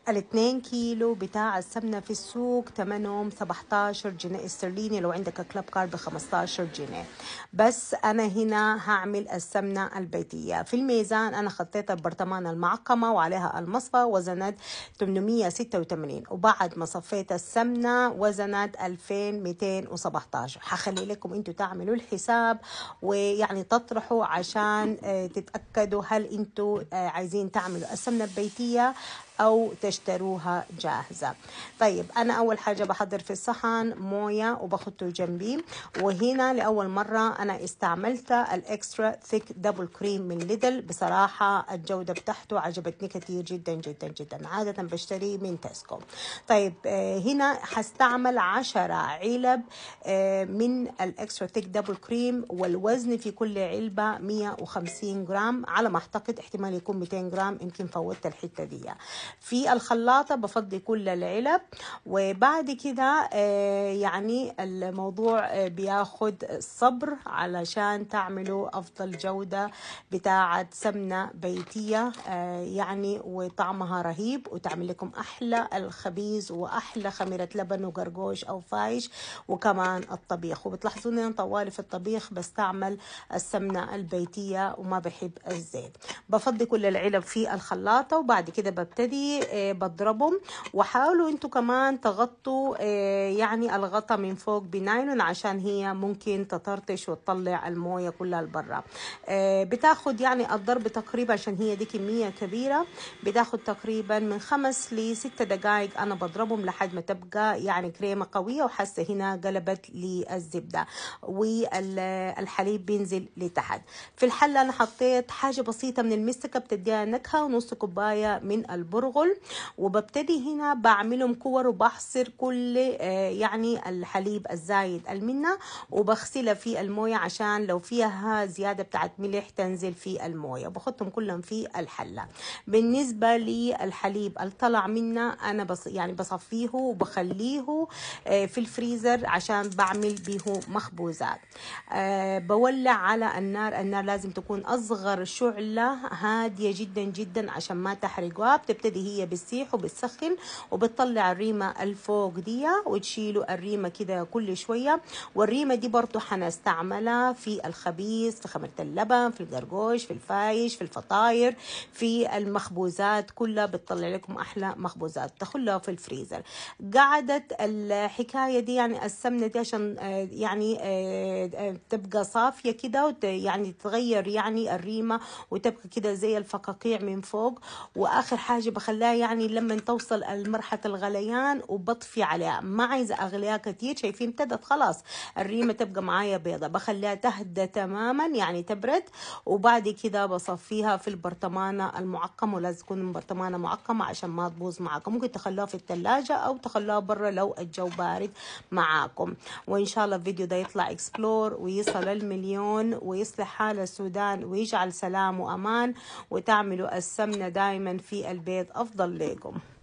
الاثنين كيلو بتاع السمنة في السوق ثمنهم 17 جنيه استرليني لو عندك كلاب كار ب 15 جنيه بس أنا هنا هعمل السمنة البيتية في الميزان أنا خطيت البرطمان المعقمة وعليها المصفى وزنت 886 وبعد ما صفيت السمنة وزنت 2217 حخلي لكم انتوا تعملوا الحساب ويعني تطرحوا عشان آه، تتأكدوا هل انتوا آه، عايزين تعملوا السمنة البيتية او تشتروها جاهزه طيب انا اول حاجه بحضر في الصحن مويه وبخطه جنبي وهنا لاول مره انا استعملت الاكسترا ثيك دبل كريم من ليدل بصراحه الجوده بتاعته عجبتني كثير جدا جدا جدا عاده بشتريه من تسكو طيب آه، هنا هستعمل 10 علب آه، من الاكسترا ثيك دبل كريم والوزن في كل علبه 150 جرام على ما اعتقد احتمال يكون 200 جرام يمكن فوتت الحته دي في الخلاطة بفضي كل العلب وبعد كده آه، يعني الموضوع آه، بياخد صبر علشان تعملوا أفضل جودة بتاعة سمنة بيتية آه، يعني وطعمها رهيب وتعمل لكم أحلى الخبيز وأحلى خميرة لبن وقرقوش أو فايش وكمان الطبيخ وبتلاحظون أنا طوالي في الطبيخ بستعمل السمنة البيتية وما بحب الزيت بفضي كل العلب في الخلاطة وبعد كده ببتدي آه، بضربهم وحاولوا انتوا كمان تغطوا آه، يعني الغطا من فوق بنايلون عشان هي ممكن تطرطش وتطلع المويه كلها لبرا آه، بتاخد يعني الضرب تقريبا عشان هي دي كميه كبيره بتاخد تقريبا من خمس لست دقائق انا بضربهم لحد ما تبقى يعني كريمه قويه وحاسه هنا قلبت للزبده والحليب بينزل لتحت في الحله انا حطيت حاجه بسيطه من المستكه بتديها نكهه ونص كوبايه من البرغل وببتدي هنا بعملهم كور وبحصر كل آه، يعني الحليب الزايد المنة وبغسلها في الموية عشان لو فيها زيادة بتاعت ملح تنزل في الموية وبحطهم كلهم في الحلة بالنسبة للحليب اللي طلع منه أنا بص يعني بصفيه وبخليه آه، في الفريزر عشان بعمل به مخبوزات آه، بولع على النار النار لازم تكون أصغر شعلة هادية جدا جدا عشان ما تحرقها بتبتدي هي بتسيح وبتسخن وبتطلع الريمة الفوق دي وتشيلوا الريمة كده كل شوية والريمة دي برضو حنستعملها في الخبيز في خمرة اللبن في القرقوش في الفايش في الفطاير في المخبوزات كلها بتطلع لكم أحلى مخبوزات تخلها في الفريزر قعدت الحكاية دي يعني السمنة دي عشان آه، يعني آه، آه، تبقى صافية كده وت- يعني تغير يعني الريمة وتبقى كده زي الفقاقيع من فوق وآخر حاجة بخليها يعني لما توصل لمرحلة الغليان وبطفي عليها ما عايزة أغليها كتير شايفين ابتدت خلاص الريمة تبقى معايا بيضة بخليها تهدى تماما يعني تبرد وبعد كده بصفيها في البرطمانة المعقمة ولازم تكون برطمانة معقمة عشان ما تبوظ معاكم ممكن تخلوها في الثلاجة أو تخلوها برا لو الجو بارد معاكم وإن شاء الله الفيديو ده يطلع اكسبلور ويصل المليون ويصلح حال السودان ويجعل سلام وأمان وتعملوا السمنة دائما في البيت أفضل لكم